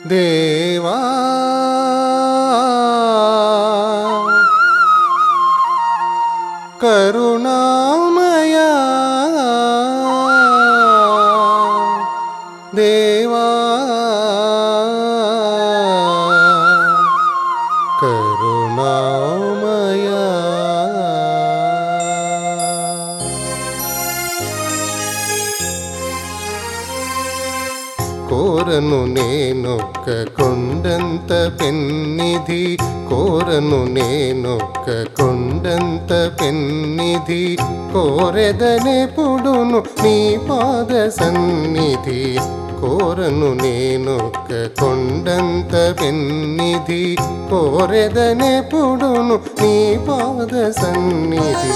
దేవా కరుణామయా దేవా కరుణామయా కోరను నేనొక్క కొండంత పెన్నిధి కోరను నేనొక్క కొండంత పెన్నిధి కోరెదనెప్పుడును నీ పాద సన్నిధి కోరను నేనొక్క కొండంత పెన్నిధి కోరెదనెప్పుడును నీ పాద సన్నిధి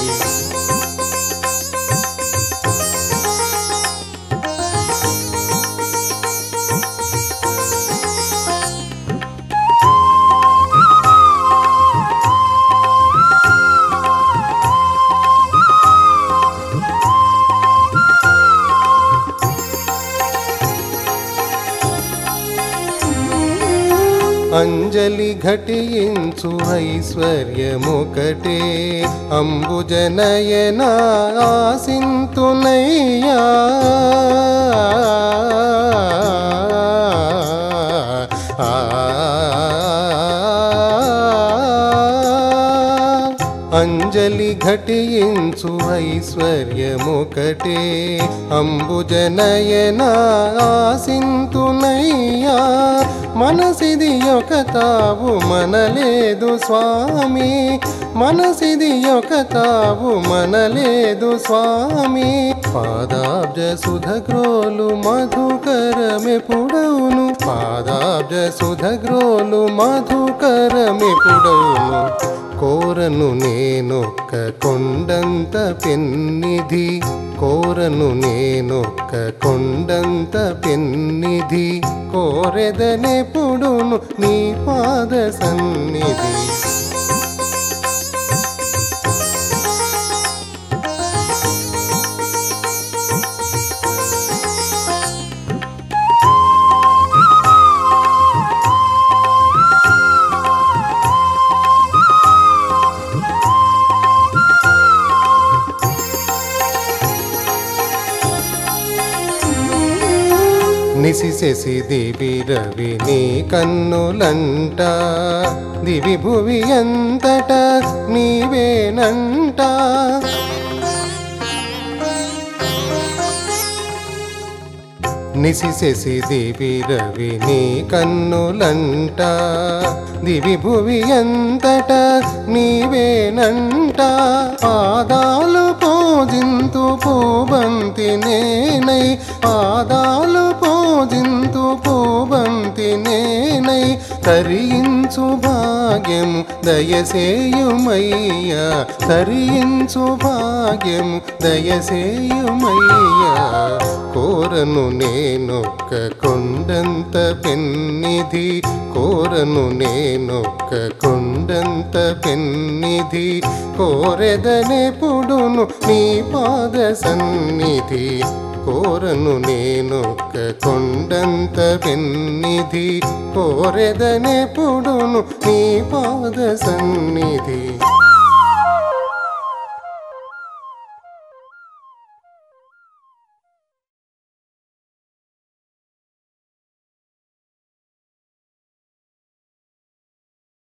అంజలి ఘటించు ఐశ్వర్యముకటే అంబుజనయన ఆసింతునయ్యా ఆ అంజలి ఘటించు ఐశ్వర్యముకటే అంబుజనయన ఆసింతునయ్యా మనసిది ఒక తావు మనలేదు స్వామి మనసిది ఒక తావు మనలేదు స్వామి పాదాబ్జ సుధగ్రోలు మధుకరమెపుడవును పాదాబ్జ సుధగ్రోలు మధుకరమెపుడవును కోరను నేనొక్క కొండంత పెన్నిధి కోరను నేనొక్క కొండంత పెన్నిధి కోరెదనెప్పుడును నీ పాద సన్నిధి నిసిసెసి దివి రవి నీ కన్నులంట దివి భువి అంతట నీవేనంట నిసిసెసి దివి రవి నీ కన్నులంట దివి భువి అంతట నీవేనంట పాదాలు పూజింతు పూబంతి నేనై పాదాలు పూజింతు పూబంతి నేనై తరించు భాగ్యము దయసేయుమయ్యా తరించు భాగ్యము దయసేయుమయ్యా కోరను నేనొక్క కొండంత పెన్నిధి కోరను నేనొక్క కొండంత పెన్నిధి కోరెదనెప్పుడును నీ పాద సన్నిధి కోరను నేనొక్క కొండంత పెన్నిధి కోరెదనెప్పుడును నీ పాద సన్నిధి